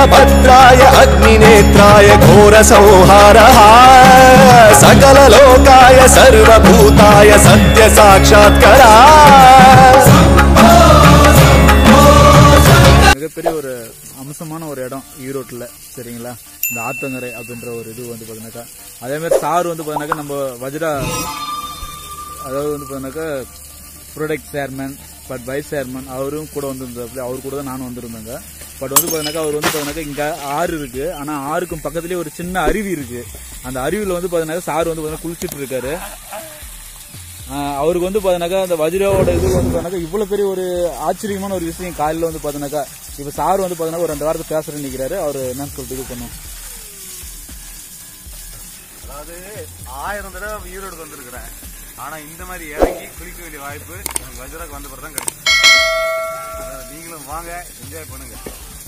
वीरभद्राय अग्निनेत्राय घोरसंहारः सकललोकाय सर्वभूताय सत्यसाक्षात्करा மிகப்பெரிய ஒரு அம்சமான ஒரு இடம் ஈரோட்டில் சரிங்களா இந்த ஆத்தங்கரை அப்படின்ற ஒரு இது வந்து பார்த்தீங்கன்னாக்கா அதே மாதிரி சார் வந்து பார்த்தீங்கன்னாக்கா நம்ம வஜ்ரா அதாவது வந்து பார்த்தீங்கன்னாக்கா product chairman but vice chairman அவரும் கூட வந்திருந்தாப்புல அவர் கூட தான் நானும் வந்திருந்தேங்க பட் வந்து பார்த்தீங்கன்னாக்கா அவர் வந்து பார்த்தீங்கன்னாக்கா இங்கே ஆறு இருக்கு ஆனால் ஆறுக்கும் பக்கத்துலேயே ஒரு சின்ன அருவி இருக்கு அந்த அருவியில் வந்து பார்த்தீங்கன்னா சார் வந்து பார்த்தீங்கன்னா குளிச்சுட்டு இருக்காரு ஆஹ் அவருக்கு வந்து பார்த்தீங்கன்னாக்கா அந்த வஜ்ராவோட இது வந்து பார்த்தீங்கன்னா இவ்வளோ பெரிய ஒரு ஆச்சரியமான ஒரு விஷயம் காலையில் வந்து பார்த்தீங்கன்னாக்கா இப்போ சார் வந்து பார்த்தீங்கன்னா ஒரு ரெண்டு வாரத்தை பேசுறேன்னு நிற்கிறாரு அவர் என்னன்னு சொல்லிட்டு இது பண்ணும் அதாவது ஆயிரம் தடவை ஈரோடு வந்திருக்கிறேன் ஆனா இந்த மாதிரி இறங்கி குளிக்க வேண்டிய வாய்ப்பு எனக்கு வஜ்ராக்கு வந்த பிறகு தான் கிடைக்கும் அதனால நீங்களும் வாங்க என்ஜாய் பண்ணுங்க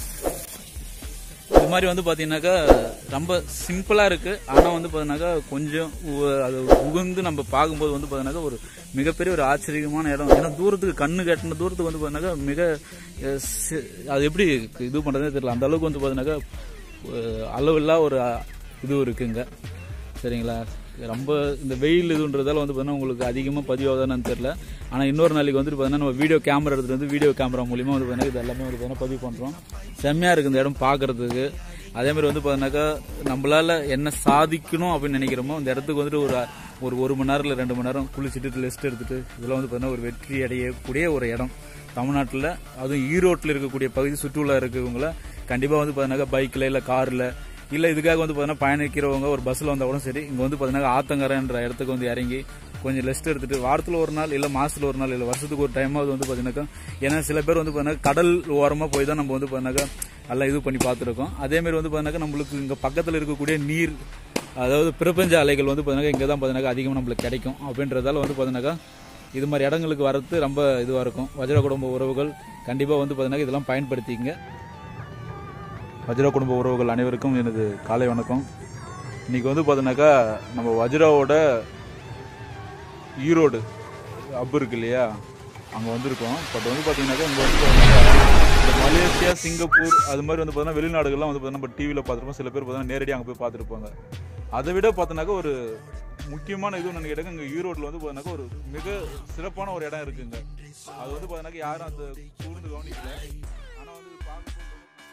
இது மாதிரி வந்து பார்த்தீங்கன்னாக்கா ரொம்ப சிம்பிளாக இருக்கு ஆனால் வந்து பார்த்தீங்கன்னாக்கா கொஞ்சம் உ- அது உகந்து நம்ம பார்க்கும்போது வந்து பார்த்தீங்கன்னாக்கா ஒரு மிகப்பெரிய ஒரு ஆச்சரியமான இடம் ஏன்னா தூரத்துக்கு கண்ணு கட்டின தூரத்துக்கு வந்து பார்த்தீங்கன்னாக்கா மிக அஹ், சி- அது எப்படி இது பண்ணுறதே தெரியல அந்த அளவுக்கு வந்து பார்த்தீங்கன்னாக்கா அஹ், அளவில்லா ஒரு அஹ், இது இருக்குங்க சரிங்களா ரொம்ப இந்த வெயில் இதுன்றதால வந்து பார்த்தீங்கன்னா உங்களுக்கு அதிகமாக பதிவாகுதான்னு தெரியல ஆனால் இன்னொரு நாளைக்கு வந்துட்டு பார்த்தீங்கன்னா நம்ம வீடியோ கேமரா எடுத்துட்டு வந்து வீடியோ கேமரா மூலியமாக வந்து பார்த்தீங்கன்னா இது எல்லாமே வந்து பார்த்தீங்கன்னா பதிவு பண்ணுறோம் செம்மையாக இருக்குது இந்த இடம் பார்க்கறதுக்கு அதே மாதிரி வந்து பார்த்தீங்கன்னாக்கா நம்மளால என்ன சாதிக்கணும் அப்படின்னு நினைக்கிறோமோ அந்த இடத்துக்கு வந்துட்டு ஒரு ஒரு ஒரு மணி நேரம் இல்லை ரெண்டு மணி நேரம் குளிச்சுட்டு ரெஸ்ட் எடுத்துட்டு இதெல்லாம் வந்து பார்த்தீங்கன்னா ஒரு வெற்றி அடையக்கூடிய ஒரு இடம் தமிழ்நாட்டில் அதுவும் ஈரோட்டில் இருக்கக்கூடிய பகுதி சுற்றுலா இருக்கவங்கள கண்டிப்பாக வந்து பார்த்தீங்கன்னா பைக்கில் இல்லை காரில் இல்லை இதுக்காக வந்து பார்த்தீங்கன்னா பயணிக்கிறவங்க ஒரு பஸ்ஸில் வந்தால் கூட சரி இங்கே வந்து பார்த்தீங்கன்னா ஆத்தங்கரைன்ற இடத்துக்கு வந்து இறங்கி கொஞ்சம் ரெஸ்ட் எடுத்துட்டு வாரத்தில் ஒரு நாள் இல்லை மாசத்துல ஒரு நாள் இல்லை வருஷத்துக்கு ஒரு டைமாவது வந்து பார்த்தீங்கன்னாக்கா ஏன்னா சில பேர் வந்து பார்த்தீங்கன்னா கடல் ஓரமாக போய் தான் நம்ம வந்து பார்த்தீங்கன்னாக்கா எல்லாம் இது பண்ணி பார்த்துருக்கோம் அதே மாதிரி வந்து பார்த்தீங்கன்னாக்கா நம்மளுக்கு இங்கே பக்கத்தில் இருக்கக்கூடிய நீர் அதாவது பிரபஞ்ச அலைகள் வந்து பார்த்தீங்கன்னா இங்கே தான் பார்த்தீங்கன்னா அதிகமாக நம்மளுக்கு கிடைக்கும் அப்படின்றதால வந்து பார்த்தீங்கன்னாக்கா இது மாதிரி இடங்களுக்கு வரது ரொம்ப இதுவாக இருக்கும் வஜ்ர குடும்ப உறவுகள் கண்டிப்பாக வந்து பார்த்தீங்கன்னா இதெல்லாம் பயன்படுத்திங்க வஜ்ரா குடும்ப உறவுகள் அனைவருக்கும் எனது காலை வணக்கம் இன்னைக்கு வந்து பார்த்தீங்கன்னாக்கா நம்ம வஜ்ராவோட ஈரோடு ஹப் இருக்கு இல்லையா அங்கே வந்திருக்கோம் பட் வந்து பார்த்தீங்கன்னாக்கா இங்கே வந்து பார்த்தீங்கன்னா இந்த மலேசியா சிங்கப்பூர் அது மாதிரி வந்து பார்த்தீங்கன்னா வெளிநாடுகள்லாம் வந்து பார்த்தீங்கன்னா நம்ம டிவியில் பார்த்துருப்போம் சில பேர் பார்த்தீங்கன்னா நேரடியாக அங்கே போய் பார்த்துருப்பாங்க அதை விட பார்த்தோன்னாக்கா ஒரு முக்கியமான இது ஒன்று கேட்டாங்க இங்கே ஈரோட்டில் வந்து பார்த்தீங்கன்னாக்கா ஒரு மிக சிறப்பான ஒரு இடம் இருக்குங்க அது வந்து பார்த்தீங்கன்னாக்கா யாரும் அந்த கூர்ந்து கவனிக்கல ஆனால் வந்து இது பார்க்கும்போது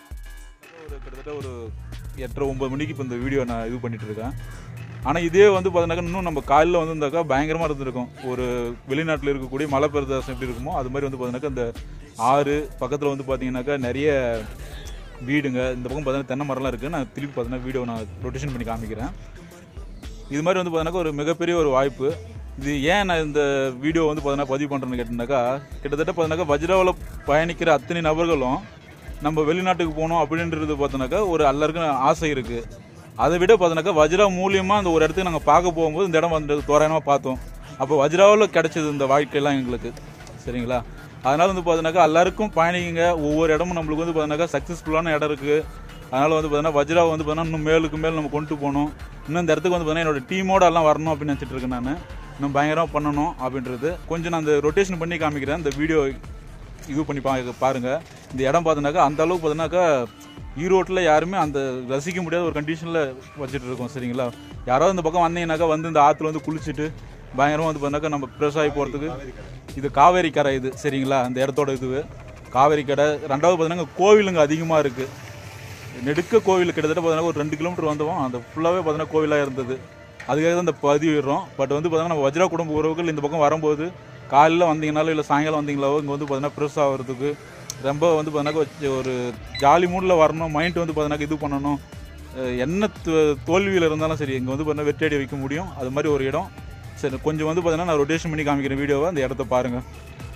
ஒரு கிட்டத்தட்ட ஒரு எட்டரை ஒன்பது மணிக்கு இப்போ இந்த வீடியோ நான் இது பண்ணிட்டு இருக்கேன் ஆனால் இதே வந்து பார்த்தீங்கன்னாக்கா இன்னும் நம்ம காலையில் வந்து இருந்தாக்கா பயங்கரமாக இருந்திருக்கும் ஒரு வெளிநாட்டில் இருக்கக்கூடிய மலை பிரதேசம் எப்படி இருக்குமோ அது மாதிரி வந்து பார்த்தீங்கன்னாக்கா இந்த ஆறு பக்கத்தில் வந்து பார்த்தீங்கன்னாக்கா நிறைய வீடுங்க இந்த பக்கம் பார்த்தீங்கன்னா தென்னை மரம்லாம் இருக்குது நான் திருப்பி பார்த்தீங்கன்னா வீடியோ நான் ரொட்டேஷன் பண்ணி காமிக்கிறேன் இது மாதிரி வந்து பார்த்தீங்கன்னா ஒரு மிகப்பெரிய ஒரு வாய்ப்பு இது ஏன் நான் இந்த வீடியோ வந்து பார்த்தீங்கன்னா பதிவு பண்ணுறேன்னு கேட்டிங்கனாக்கா கிட்டத்தட்ட பார்த்தீங்கன்னாக்கா வஜ்ராவில் பயணிக்கிற அத்தனை நபர்களும் நம்ம வெளிநாட்டுக்கு போகணும் அப்படின்றது பார்த்தோன்னாக்கா ஒரு எல்லாருக்கும் ஆசை இருக்குது அதை விட பார்த்தோன்னாக்கா வஜ்ரா மூலியமாக அந்த ஒரு இடத்துக்கு நாங்கள் பார்க்க போகும்போது இந்த இடம் வந்து தோராயமாக பார்த்தோம் அப்போ வஜ்ராவில் கிடைச்சது இந்த வாழ்க்கையெல்லாம் எங்களுக்கு சரிங்களா அதனால வந்து பார்த்தீங்கன்னாக்கா எல்லாருக்கும் பயணிங்க ஒவ்வொரு இடமும் நம்மளுக்கு வந்து பார்த்தீங்கன்னாக்கா சக்ஸஸ்ஃபுல்லான இடம் இருக்குது அதனால வந்து பார்த்தீங்கன்னா வஜ்ரா வந்து பார்த்தீங்கன்னா இன்னும் மேலுக்கு மேல் நம்ம கொண்டு போகணும் இன்னும் இந்த இடத்துக்கு வந்து பார்த்தீங்கன்னா என்னோட டீமோட எல்லாம் வரணும் அப்படின்னு நினச்சிட்டு இருக்கேன் நான் இன்னும் பயங்கரமாக பண்ணணும் அப்படின்றது கொஞ்சம் நான் அந்த ரொட்டேஷன் பண்ணி காமிக்கிறேன் இந்த வீடியோ இது பண்ணி பா பாருங்க இந்த இடம் பார்த்தோன்னாக்கா அந்த அளவுக்கு பார்த்தீங்கன்னாக்கா ஈரோட்டில் யாருமே அந்த ரசிக்க முடியாத ஒரு கண்டிஷனில் வச்சுட்டு இருக்கோம் சரிங்களா யாராவது இந்த பக்கம் வந்தீங்கன்னாக்கா வந்து இந்த ஆற்றுல வந்து குளிச்சுட்டு பயங்கரமாக வந்து பார்த்தீங்கன்னாக்கா நம்ம ஃப்ரெஷ் ஆகி போகிறதுக்கு இது காவேரி கரை இது சரிங்களா அந்த இடத்தோட இது காவேரி கடை ரெண்டாவது பார்த்தீங்கன்னா கோவிலுங்க அதிகமாக இருக்குது நெடுக்க கோவில் கிட்டத்தட்ட பார்த்தீங்கன்னா ஒரு ரெண்டு கிலோமீட்டர் வந்தோம் அந்த ஃபுல்லாகவே பார்த்தீங்கன்னா கோவிலாக இருந்தது அதுக்காக தான் இந்த பதிவிடுறோம் பட் வந்து பார்த்தீங்கன்னா நம்ம வஜ்ரா குடும்ப உறவுகள் இந்த பக்கம் வரும்போது காலையில் வந்தீங்கனாலும் இல்லை சாயங்காலம் வந்தீங்களாவோ இங்கே வந்து பார்த்தீங்கன்னா ஃப்ரெஷ் ஆகிறதுக்கு ரொம்ப வந்து பார்த்தீங்கன்னா ஒரு ஜாலி மூடில் வரணும் மைண்ட் வந்து பார்த்தீங்கன்னா இது பண்ணணும் அஹ் என்ன தோ- தோல்வியில் இருந்தாலும் சரி இங்கே வந்து பார்த்தீங்கன்னா வெற்றியடி வைக்க முடியும் அது மாதிரி ஒரு இடம் சரி கொஞ்சம் வந்து பார்த்தீங்கன்னா நான் ரொட்டேஷன் பண்ணி காமிக்கிறேன் வீடியோவை அந்த இடத்த பாருங்கள்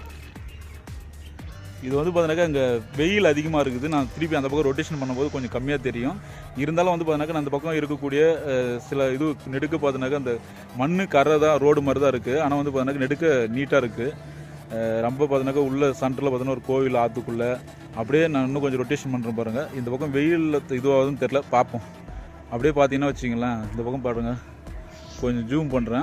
இது வந்து பார்த்தீங்கன்னாக்கா இங்கே வெயில் அதிகமாக இருக்குது நான் திருப்பி அந்த பக்கம் ரொட்டேஷன் பண்ணும்போது கொஞ்சம் கம்மியாக தெரியும் இருந்தாலும் வந்து பார்த்தீங்கன்னாக்கா அந்த பக்கம் இருக்கக்கூடிய அஹ், சில இது நெடுக்க பார்த்தீங்கன்னாக்கா அந்த மண்ணு கரை தான் ரோடு மாதிரி தான் இருக்குது ஆனால் வந்து பார்த்தீங்கன்னா நெடுக்க நீட்டாக இருக்குது ரொம்ப பார்த்தீங்கன்னாக்கா உள்ள சென்டரில் பார்த்தீங்கன்னா ஒரு கோவில் ஆற்றுக்குள்ளே அப்படியே நான் இன்னும் கொஞ்சம் ரொட்டேஷன் பண்ணுறேன் பாருங்கள் இந்த பக்கம் வெயிலில் இதுவாகுதுன்னு தெரில பார்ப்போம் அப்படியே பார்த்தீங்கன்னா வச்சிங்களேன் இந்த பக்கம் பாருங்க கொஞ்சம் ஜூம் பண்ணுறேன்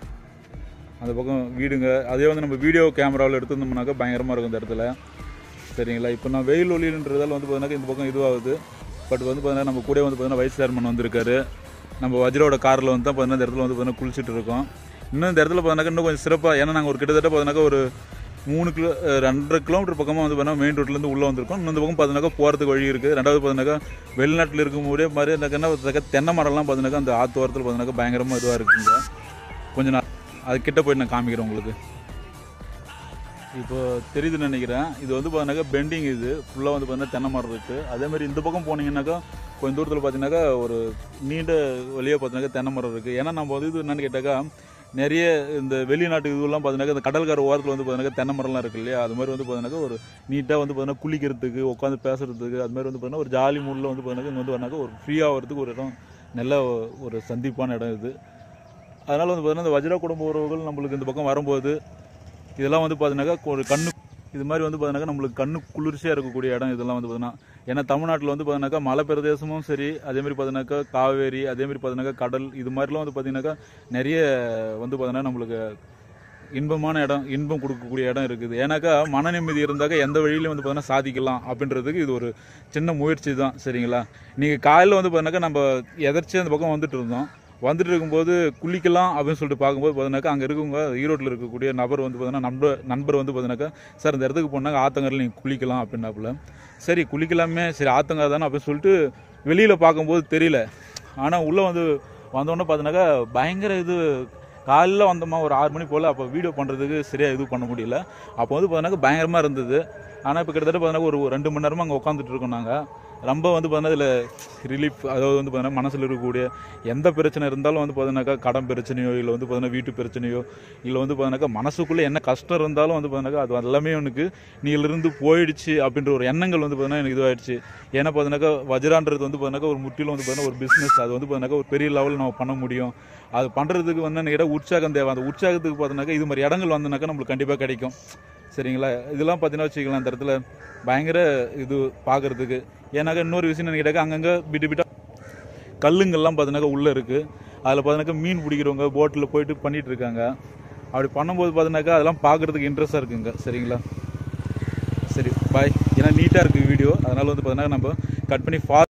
அந்த பக்கம் வீடுங்க அதே வந்து நம்ம வீடியோ கேமராவில் எடுத்திருந்தோம்னாக்கா பயங்கரமாக இருக்கும் இந்த இடத்துல சரிங்களா இப்போ நான் வெயில் ஒளின்றதால வந்து பார்த்தீங்கன்னா இந்த பக்கம் இதுவாகுது பட் வந்து பார்த்தீங்கன்னா நம்ம கூட வந்து பார்த்தீங்கன்னா வைஸ் சேர்மன் வந்திருக்காரு நம்ம வஜ்ரோட காரில் வந்து தான் பார்த்தீங்கன்னா இந்த இடத்துல வந்து பார்த்தீங்கன்னா குளிச்சுட்டு இருக்கோம் இன்னும் இந்த இடத்துல பார்த்தீங்கன்னா இன்னும் கொஞ்சம் சிறப்பாக ஏன்னா நாங்கள் ஒரு கிட்டத்தட்ட பார்த்தீங்கன்னா ஒரு மூணு கிலோ அஹ் ரெண்டரை கிலோமீட்டர் பக்கமாக வந்து பார்த்தீங்கன்னா மெயின் ரோட்லேருந்து உள்ளே வந்திருக்கோம் இன்னும் இந்த பக்கம் பார்த்தீங்கன்னா போகிறதுக்கு வழி இருக்குது ரெண்டாவது பார்த்தீங்கன்னா வெளிநாட்டில் இருக்கும்போதே மாதிரி என்ன பார்த்தீங்கன்னா தென்னை மரம்லாம் பார்த்தீங்கன்னா அந்த ஆத்து ஓரத்தில் பார்த்தீங்கன்னா பயங்கரமாக இதுவாக இருக்குங்க கொஞ்சம் நான் அது கிட்ட போய் நான் காமிக்கிறேன் உங்களுக்கு இப்போ தெரியுதுன்னு நினைக்கிறேன் இது வந்து பார்த்தீங்கன்னாக்கா பெண்டிங் இது ஃபுல்லாக வந்து பார்த்தீங்கன்னா தென்னை மரம் இருக்குது அதே மாதிரி இந்த பக்கம் போனீங்கன்னாக்கா கொஞ்சம் தூரத்தில் பார்த்தீங்கன்னாக்கா ஒரு நீண்ட வழியாக பார்த்தீங்கன்னா தென்னை மரம் இருக்குது ஏன்னா நம்ம வந்து இது என்னன்னு கேட்டாக்கா நிறைய இந்த வெளிநாட்டு இதுவெல்லாம் பார்த்தீங்கன்னா இந்த கடற்கரை ஓரத்தில் வந்து பார்த்தீங்கன்னா தென்னை மரம்லாம் இருக்கு இல்லையா அது மாதிரி வந்து பார்த்தீங்கன்னா ஒரு நீட்டாக வந்து பார்த்தீங்கன்னா குளிக்கிறதுக்கு உட்காந்து பேசுறதுக்கு அது மாதிரி வந்து பார்த்தீங்கன்னா ஒரு ஜாலி மூடில் வந்து பார்த்தீங்கன்னா இங்கே வந்து வந்தாக்கா ஒரு ஃப்ரீயாக வரதுக்கு ஒரு இடம் நல்ல ஒரு சந்திப்பான இடம் இது அதனால் வந்து பார்த்தீங்கன்னா இந்த வஜ்ரா குடும்ப உறவுகள் நம்மளுக்கு இந்த பக்கம் வரும்போது இதெல்லாம் வந்து பார்த்தீங்கன்னாக்கா ஒரு கண்ணு இது மாதிரி வந்து பார்த்தீங்கன்னா நம்மளுக்கு கண்ணு குளிர்ச்சியாக இருக்கக்கூடிய இடம் இதெல்லாம் வந்து பார்த்தீங்கன்னா ஏன்னா தமிழ்நாட்டில் வந்து பார்த்தீங்கன்னாக்கா மலை பிரதேசமும் சரி அதே மாதிரி பார்த்தீங்கன்னாக்கா காவேரி அதே மாதிரி பார்த்தீங்கன்னாக்கா கடல் இது மாதிரிலாம் வந்து பார்த்தீங்கன்னாக்கா நிறைய வந்து பார்த்தீங்கன்னா நம்மளுக்கு இன்பமான இடம் இன்பம் கொடுக்கக்கூடிய இடம் இருக்குது ஏன்னாக்கா மன நிம்மதி இருந்தாக்கா எந்த வழியிலும் வந்து பார்த்தீங்கன்னா சாதிக்கலாம் அப்படின்றதுக்கு இது ஒரு சின்ன முயற்சி தான் சரிங்களா நீங்கள் காலையில் வந்து பார்த்தீங்கன்னாக்கா நம்ம எதர்ச்சியாக அந்த பக்கம் வந்துட்டு இருந்தோம் வந்துட்டு இருக்கும்போது குளிக்கலாம் அப்படின்னு சொல்லிட்டு பார்க்கும்போது பார்த்தீங்கன்னாக்கா அங்கே இருக்கவங்க ஈரோட்டில் இருக்கக்கூடிய நபர் வந்து பார்த்தீங்கன்னா நண்பர் நண்பர் வந்து பார்த்தீங்கன்னாக்கா சார் இந்த இடத்துக்கு போனாங்க ஆத்தங்கரில் நீங்கள் குளிக்கலாம் அப்படின்னாப்புல சரி குளிக்கலாமே சரி ஆத்தங்கரை தானே அப்படின்னு சொல்லிட்டு வெளியில் பார்க்கும்போது தெரியல ஆனால் உள்ளே வந்து வந்தோடனே பார்த்தீங்கன்னாக்கா பயங்கர இது காலையில் வந்தோமா ஒரு ஆறு மணி போல் அப்போ வீடியோ பண்ணுறதுக்கு சரியாக இது பண்ண முடியல அப்போ வந்து பார்த்தீங்கன்னா பயங்கரமாக இருந்தது ஆனால் இப்போ கிட்டத்தட்ட பார்த்தீங்கன்னா ஒரு ரெண்டு மணி நேரமாக அங்கே உட்காந்துட்டு இருக்கோம் நாங்கள் ரொம்ப வந்து பார்த்தீங்கன்னா இதில் ரிலீஃப் அதாவது வந்து பார்த்தீங்கன்னா மனசில் இருக்கக்கூடிய எந்த பிரச்சனை இருந்தாலும் வந்து பார்த்தீங்கன்னாக்கா கடன் பிரச்சனையோ இல்லை வந்து பார்த்தீங்கன்னா வீட்டு பிரச்சனையோ இல்லை வந்து பார்த்தீங்கன்னாக்கா மனசுக்குள்ளே என்ன கஷ்டம் இருந்தாலும் வந்து பார்த்தீங்கன்னாக்கா அது எல்லாமே எனக்கு நீலிருந்து போயிடுச்சு அப்படின்ற ஒரு எண்ணங்கள் வந்து பார்த்தீங்கன்னா எனக்கு இதுவாயிடுச்சு ஏன்னா பார்த்தீங்கன்னாக்கா வஜ்ரான்றது வந்து பார்த்தீங்கன்னாக்கா ஒரு முற்றிலும் வந்து பார்த்தீங்கன்னா ஒரு பிஸ்னஸ் அது வந்து பார்த்தீங்கன்னாக்கா ஒரு பெரிய லெவலில் நம்ம பண்ண முடியும் அது பண்ணுறதுக்கு வந்து எனக்கு இடம் உற்சாகம் தேவை அந்த உற்சாகத்துக்கு பார்த்தீங்கன்னாக்கா இது மாதிரி இடங்கள் வந்தனாக்கா நம்மளுக்கு கண்டிப்பாக கிடைக்கும் சரிங்களா இதெல்லாம் பார்த்தீங்கன்னா வச்சுக்கலாம் அந்த இடத்துல பயங்கர இது பார்க்கறதுக்கு ஏன்னாக்கா இன்னொரு விஷயம் என்ன கேட்டாக்கா அங்கங்கே பிட்டு பிட்டா கல்லுங்கள்லாம் பார்த்தீங்கன்னாக்கா உள்ளே இருக்குது அதில் பார்த்தீங்கன்னாக்கா மீன் பிடிக்கிறவங்க போட்டில் போயிட்டு பண்ணிட்டு இருக்காங்க அப்படி பண்ணும்போது பார்த்தீங்கன்னாக்கா அதெல்லாம் பார்க்கறதுக்கு இன்ட்ரெஸ்ட்டாக இருக்குங்க சரிங்களா சரி பாய் ஏன்னா நீட்டாக இருக்குது வீடியோ அதனால் வந்து பார்த்தீங்கன்னா நம்ம கட் பண்ணி ஃபா